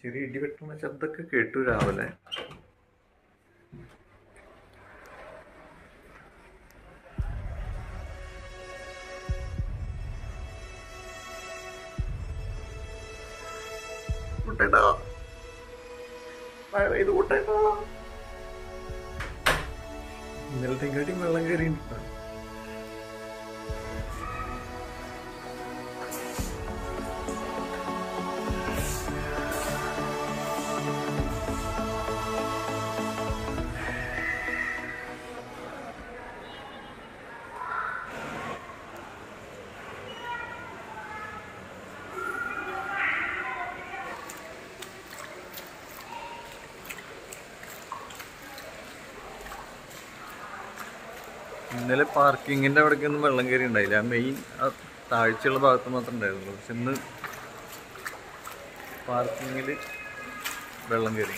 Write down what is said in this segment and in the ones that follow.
ചെറിയ ഇടി വെട്ടുന്ന ശബ്ദമൊക്കെ കേട്ടു രാവിലെ കുട്ടേട്ടാ മഴ പെയ്ത് കുട്ടേട്ടാ ഇന്നലത്തെക്കാട്ടിയും വെള്ളം കയറിയിട്ടുണ്ട് ഇന്നലെ പാർക്കിങ്ങിന്റെ അവിടേക്കൊന്നും വെള്ളം കയറി ഉണ്ടായില്ല ആ മെയിൻ ആ താഴ്ചയുള്ള ഭാഗത്ത് മാത്രമേ ഉണ്ടായിരുന്നുള്ളൂ പക്ഷെ ഇന്ന് പാർക്കിങ്ങിൽ വെള്ളം കയറി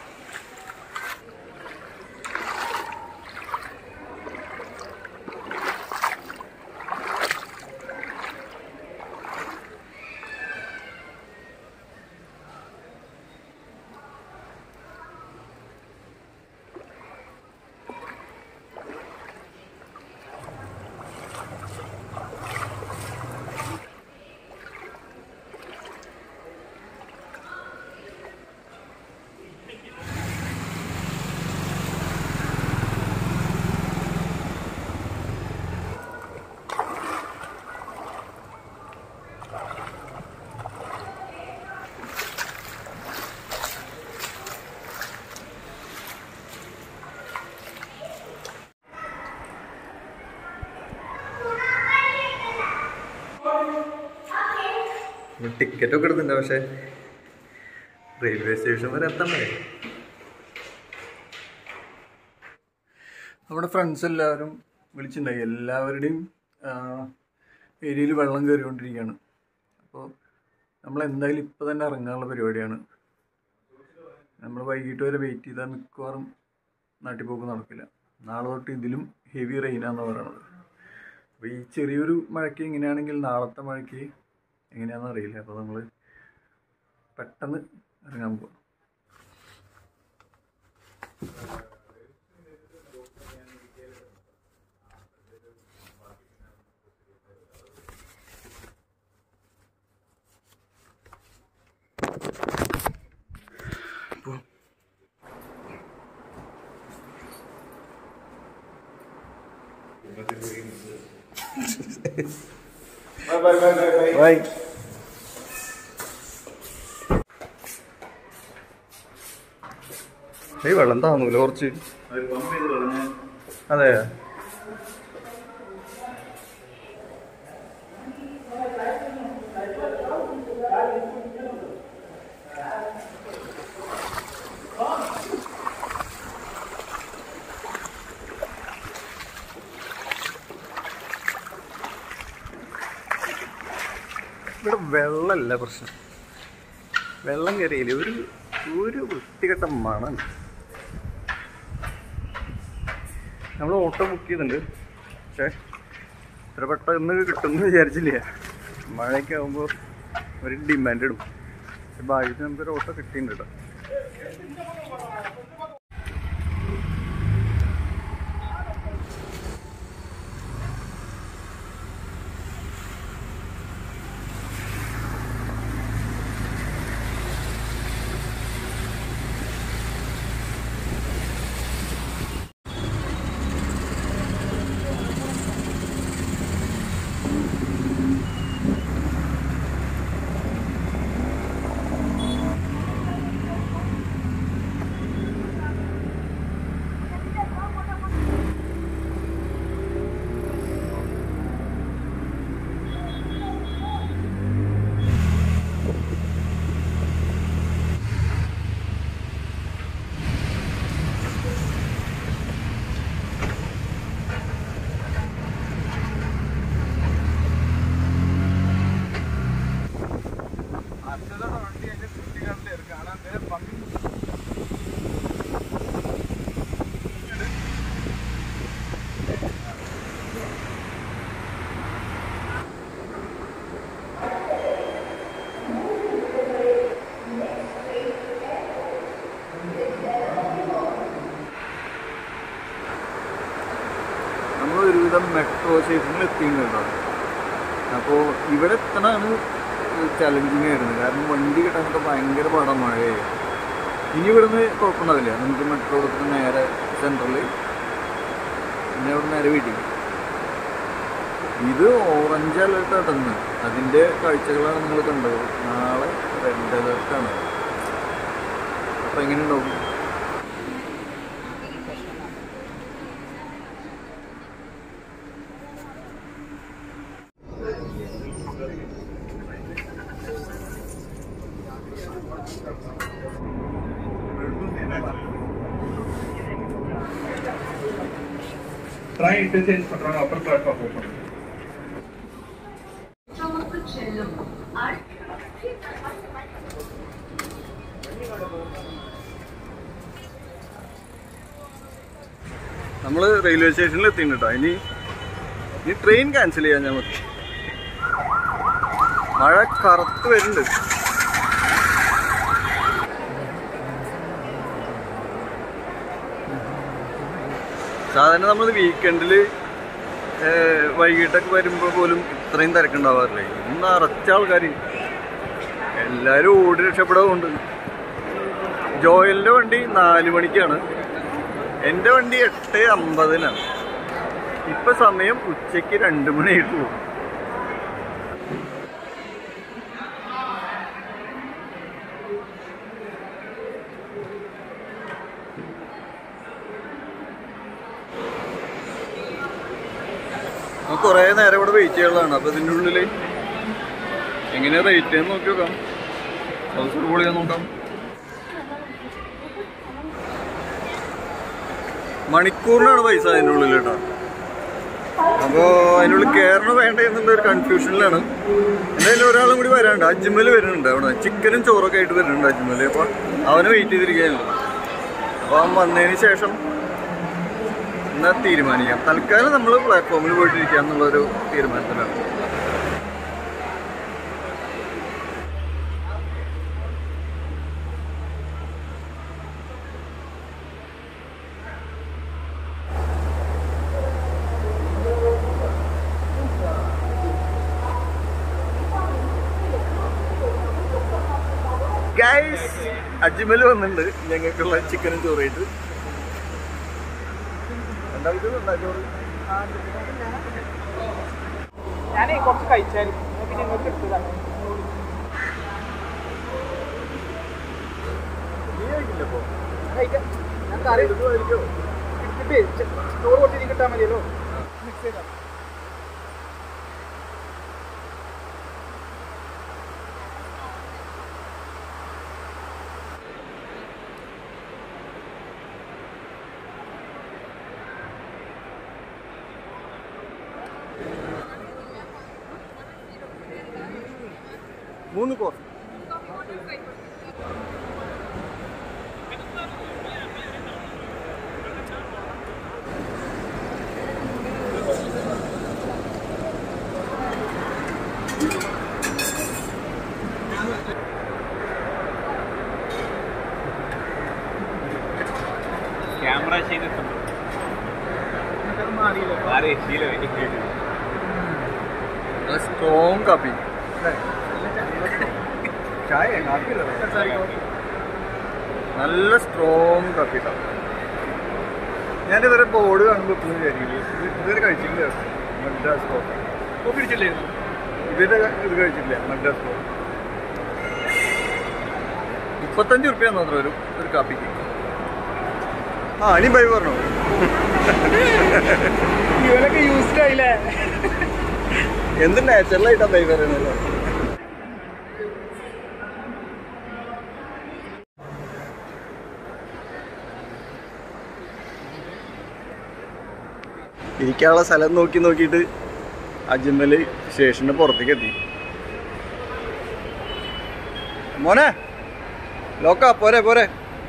ടിക്കറ്റ് ഒക്കെ എടുത്തിട്ടുണ്ട് പക്ഷെ റെയിൽവേ സ്റ്റേഷൻ വരെ എത്തണ്ടേ നമ്മുടെ ഫ്രണ്ട്സ് എല്ലാവരും വിളിച്ചിട്ടുണ്ടായി എല്ലാവരുടെയും ഏരിയയിൽ വെള്ളം കയറിക്കൊണ്ടിരിക്കുകയാണ് അപ്പോൾ നമ്മൾ എന്തായാലും ഇപ്പോൾ തന്നെ ഇറങ്ങാനുള്ള പരിപാടിയാണ് നമ്മൾ വൈകിട്ട് വരെ വെയിറ്റ് ചെയ്താൽ മിക്കവാറും നാട്ടിൽ പോക്ക് നടക്കില്ല നാളെ തൊട്ട് ഇതിലും ഹെവി റെയിനാന്ന് പറയണത് അപ്പോൾ ഈ ചെറിയൊരു മഴയ്ക്ക് ഇങ്ങനെയാണെങ്കിൽ നാളത്തെ മഴയ്ക്ക് എങ്ങനെയാണെന്ന് അറിയില്ല അപ്പോൾ നമ്മൾ പെട്ടെന്ന് ഇറങ്ങാൻ പോകും ബൈ ഏയ് വെള്ളം താന്നൂല കുറച്ച് അതെ ഇവിടെ വെള്ളമല്ല പ്രശ്നം വെള്ളം കയറിയില്ല ഒരു ഒരു വൃത്തികെട്ട മണം നമ്മൾ ഓട്ടോ ബുക്ക് ചെയ്തിട്ടുണ്ട് പക്ഷേ ഇത്ര പെട്ടെന്ന് കിട്ടുമെന്ന് വിചാരിച്ചില്ല മഴയൊക്കെ ആകുമ്പോൾ ഒരു ഡിമാൻഡ് ഇടും പക്ഷെ ഭാഗ്യത്തിന് നമുക്കൊരു ഓട്ടോ കിട്ടിയിട്ടുണ്ട് കേട്ടോ ഒരുവിധം മെട്രോ സ്റ്റേഷനിൽ എത്തിയിട്ടുണ്ട് അപ്പോൾ ഇവിടെ എത്തണമാണ് ചലഞ്ചിങ് ആയിരുന്നു കാരണം വണ്ടി കിട്ടാനൊക്കെ ഭയങ്കര പാടാണ് മഴയായി ഇനി ഇവിടുന്ന് കുഴപ്പമുണ്ടാവില്ല നമുക്ക് മെട്രോ എടുത്തിട്ട് നേരെ സെൻട്രലിൽ പിന്നെ അവിടെ നേരെ വീട്ടിൽ ഇത് ഓറഞ്ച് അലേർട്ട് ആട്ടെന്ന് അതിൻ്റെ കാഴ്ചകളാണ് നിങ്ങൾ കണ്ടത് നാളെ റെഡ് അലേർട്ടാണ് അപ്പം എങ്ങനെയുണ്ടാവും Try interchange பண்றாங்க upper platform open. ചുമക്ക് ചെല്ലും നമ്മൾ റെയിൽവേ സ്റ്റേഷനിൽ എത്തിയിട്ടുണ്ട് കേട്ടോ ഇനി ഇനി ട്രെയിൻ ക്യാൻസൽ ചെയ്യാൻ ഞാൻ മതി മഴ കറുത്ത് വരുന്നുണ്ട് സാധാരണ നമ്മൾ വീക്കെൻഡിൽ വൈകിട്ടൊക്കെ വരുമ്പോൾ പോലും ഇത്രയും തിരക്കുണ്ടാവാറില്ലേ ഇന്ന് നിറച്ച ആൾക്കാർ എല്ലാവരും ഓടി രക്ഷപ്പെടാറുണ്ട് ജോയലിൻ്റെ വണ്ടി നാല് മണിക്കാണ് എൻ്റെ വണ്ടി എട്ട് അമ്പതിനാണ് ഇപ്പൊ സമയം ഉച്ചയ്ക്ക് രണ്ട് മണിയായിട്ട് പോകും നമുക്ക് കുറേ നേരം ഇവിടെ വെയിറ്റ് ചെയ്യാനുള്ളതാണ് അപ്പൊ ഇതിൻ്റെ ഉള്ളിൽ എങ്ങനെയാ റേറ്റ് എന്ന് നോക്കി നോക്കാം ഹൗസ് കൂടിയാ നോക്കാം മണിക്കൂറിനാണ് പൈസ അതിൻ്റെ ഉള്ളിൽ കേട്ടോ അപ്പോൾ അതിനുള്ളിൽ കയറണോ വേണ്ട എന്നുള്ള ഒരു കൺഫ്യൂഷനിലാണ് എന്തായാലും ഒരാളും കൂടി വരാനുണ്ട് അജ്മൽ വരുന്നുണ്ട് അവിടെ ചിക്കനും ചോറൊക്കെ ആയിട്ട് വരുന്നുണ്ട് അജ്മൽ അപ്പോൾ അവനെ വെയിറ്റ് ചെയ്തിരിക്കുകയാണ് അപ്പോൾ അവൻ വന്നതിന് ശേഷം എന്നാ തീരുമാനിക്കാം തൽക്കാലം നമ്മൾ പ്ലാറ്റ്ഫോമിൽ പോയിട്ടിരിക്കുക എന്നുള്ളൊരു തീരുമാനത്തിലാണ് ഗൈസ് അജ്മൽ വന്നിട്ടുണ്ട് ഞങ്ങൾക്കുള്ള ചിക്കനും ചോറായിട്ട് എന്താ ഇത് ഉണ്ടാ ചോറ് ഞാനേ കുറച്ച് കഴിച്ചായിരുന്നു ഞാൻ പിന്നെ ഇങ്ങോട്ട് എടുത്തതാണ് നീ കഴിക്കില്ല ഇപ്പൊ കഴിക്കാം ഞാൻ കറി ഇത് കഴിക്കോ എടുത്തിട്ട് ചെ- ചോറ് കുറച്ച് ഇനി കിട്ടാൻ മതിയല്ലോ മിക്സ് ചെയ്താൽ മൂന്ന് കോർസ് ക്യാമറ ചെയ്തിട്ടുണ്ട് അത് മാറിയില്ല ആരെ ശീലമായി സ്ട്രോങ് കാപ്പി ചായ കാപ്പിയല്ല നല്ല സ്ട്രോങ് കാപ്പി കേട്ടോ ഞാനിതുവരെ ബോർഡ് കാണുമ്പോൾ എപ്പോഴും വിചാരിക്കില്ല ഇത് ഇതുവരെ കഴിച്ചില്ല മദ്രാസ് കോഫി കോപ്പി അടിച്ചില്ലായിരുന്നു ഇവരുടെ ഇത് കഴിച്ചിട്ടില്ല മദ്രാസ് കോഫി മുപ്പത്തഞ്ച് റുപ്യ മാത്രം ഒരു ഒരു കാപ്പിക്ക് ആ ഇനി ബൈ പറഞ്ഞോ ഇവനൊക്കെ യൂസ്ഡ് ആയില്ലേ എന്ത് നാച്ചുറലായിട്ടാ ബൈ പറയുന്നത് ഇരിക്കാനുള്ള സ്ഥലം നോക്കി നോക്കിയിട്ട് അജ്മല് സ്റ്റേഷന്റെ പുറത്തേക്ക് എത്തി മോനെ ലോക്ക പോരെ പോരെ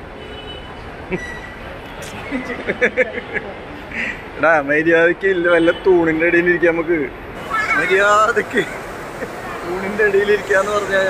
എടാ മര്യാദക്ക് ഇല്ല വല്ല തൂണിന്റെ ഇടയിൽ ഇരിക്കാം നമുക്ക് മര്യാദക്ക് തൂണിന്റെ ഇടയിൽ ഇരിക്കാന്ന് പറഞ്ഞാൽ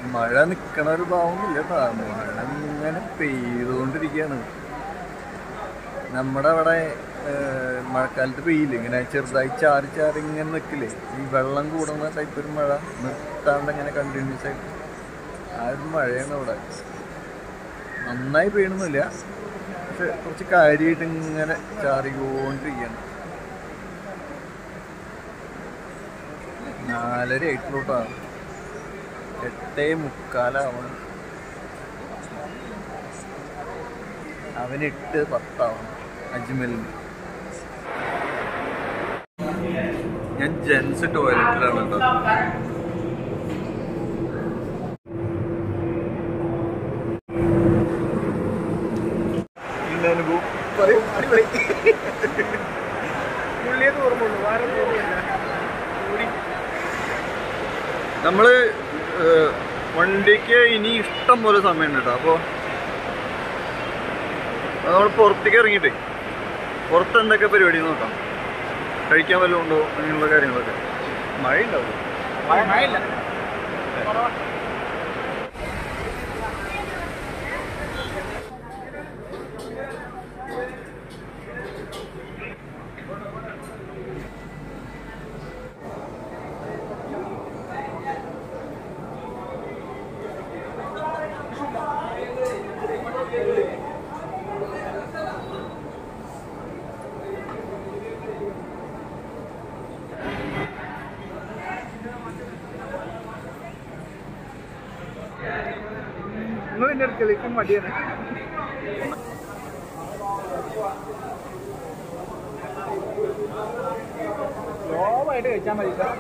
മഴ നിക്കണ ഒരു ഭാവമില്ല കേട്ടോ മഴ ഇങ്ങനെ പെയ്തുകൊണ്ടിരിക്കുകയാണ് നമ്മുടെ അവിടെ ഏഹ്, മഴക്കാലത്ത് പെയ്യില്ല ഇങ്ങനെ ചെറുതായി ചാറി ചാറി ഇങ്ങനെ നിൽക്കില്ലേ ഈ വെള്ളം കൂടുന്ന ടൈപ്പ് ഒരു മഴ നിർത്താണ്ട് ഇങ്ങനെ കണ്ടിന്യൂസ് ആയിട്ട് ആ ഒരു മഴയാണ് അവിടെ നന്നായി പെയ്യണമെന്നില്ല പക്ഷെ കുറച്ച് കാര്യമായിട്ട് ഇങ്ങനെ ചാറിക്കൊണ്ടിരിക്കുകയാണ് നാലര ആയിട്ടുള്ളൂട്ടാണ് എട്ടേ മുക്കാലാവണം അവന് എട്ട് പത്താവണം അജ്മലിന് ഞാൻ ജെൻസ് ടോയ്ലറ്റിലാണ് കേട്ടോ ഇന്ന അനുഭവം പറയൂ അടിപൊളി പുള്ളിയത് ഓർമ്മയുള്ളൂ വേറെ ഓർമ്മയില്ല കൂടി നമ്മൾ വണ്ടിക്ക് ഇനി ഇഷ്ടം പോലെ സമയമുണ്ട് കേട്ടോ അപ്പോൾ നമ്മൾ പുറത്തേക്ക് ഇറങ്ങിയിട്ടേ പുറത്ത് എന്തൊക്കെ പരിപാടി നോക്കാം കഴിക്കാൻ വല്ലതും ഉണ്ടോ അങ്ങനെയുള്ള കാര്യങ്ങളൊക്കെ മഴ ഉണ്ടാവും മഴയില്ല നിങ്ങൾ എന്റെ അടുക്കലേക്ക് മടിയാണ് സ്ലോവായിട്ട് കഴിച്ചാൽ മതി സാർ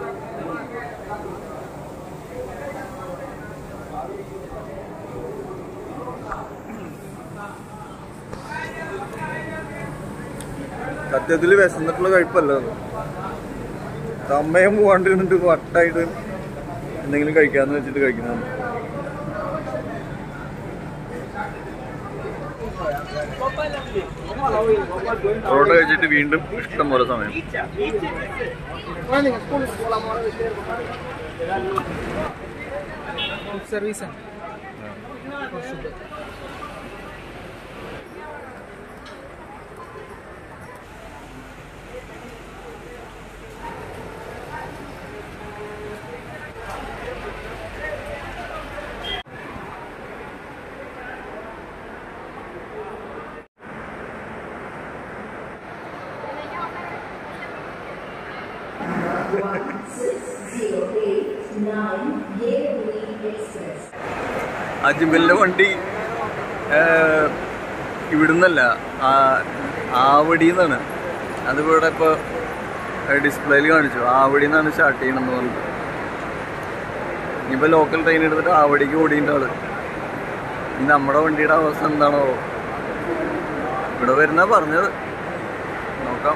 സത്യത്തിൽ വിശന്നിട്ടുള്ള കഴിപ്പല്ല അത് സമയം പോകാണ്ടിരുന്നിട്ട് വട്ടായിട്ട് എന്തെങ്കിലും കഴിക്കാന്ന് വെച്ചിട്ട് കഴിക്കുന്നതാണ് പൊറോട്ട കഴിച്ചിട്ട് വീണ്ടും ഇഷ്ടം പോലെ സമയം നിങ്ങൾ സ്കൂളിൽ പോകാൻ സർവീസ് ആണ് അജ്മലിന്റെ വണ്ടി ഏഹ്, ഇവിടുന്നല്ല ആ- ആവടിന്നാണ് അതിവിടെ ഇപ്പോൾ ഡിസ്പ്ലേയിൽ കാണിച്ചു ആവടി നിന്നാണ് സ്റ്റാർട്ട് ചെയ്യണമെന്ന് പറഞ്ഞു ഇനിയിപ്പോൾ ലോക്കൽ ട്രെയിൻ എടുത്തിട്ട് ആവടിക്ക് ഓടിയിട്ട് ആള് ഇനി നമ്മുടെ വണ്ടിയുടെ അവസ്ഥ എന്താണോ ഇവിടെ വരുന്ന പറഞ്ഞത് നോക്കാം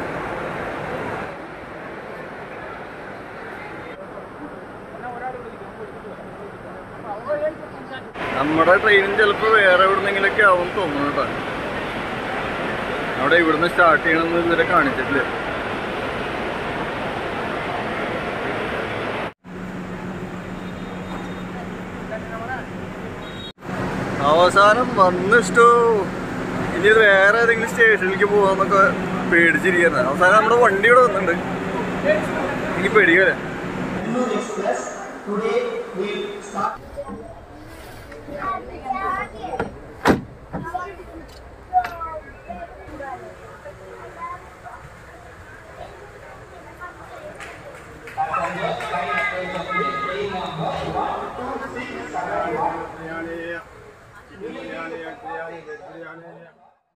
നമ്മുടെ ട്രെയിനും ചിലപ്പോൾ വേറെ എവിടുന്നെങ്കിലൊക്കെ ആവും തോന്നുന്നു കേട്ടോ അവിടെ ഇവിടുന്ന് സ്റ്റാർട്ട് ചെയ്യണമെന്ന് ഇതുവരെ കാണിച്ചിട്ടില്ല അവസാനം വന്നിഷ്ടോ ഇനി ഇത് വേറെ ഏതെങ്കിലും സ്റ്റേഷനിലേക്ക് പോവാന്നൊക്കെ പേടിച്ചിരിക്കുന്നത് അവസാനം നമ്മുടെ വണ്ടി ഇവിടെ വന്നിട്ടുണ്ട് എനിക്ക് പേടിക്കല്ലേ Express. Today we start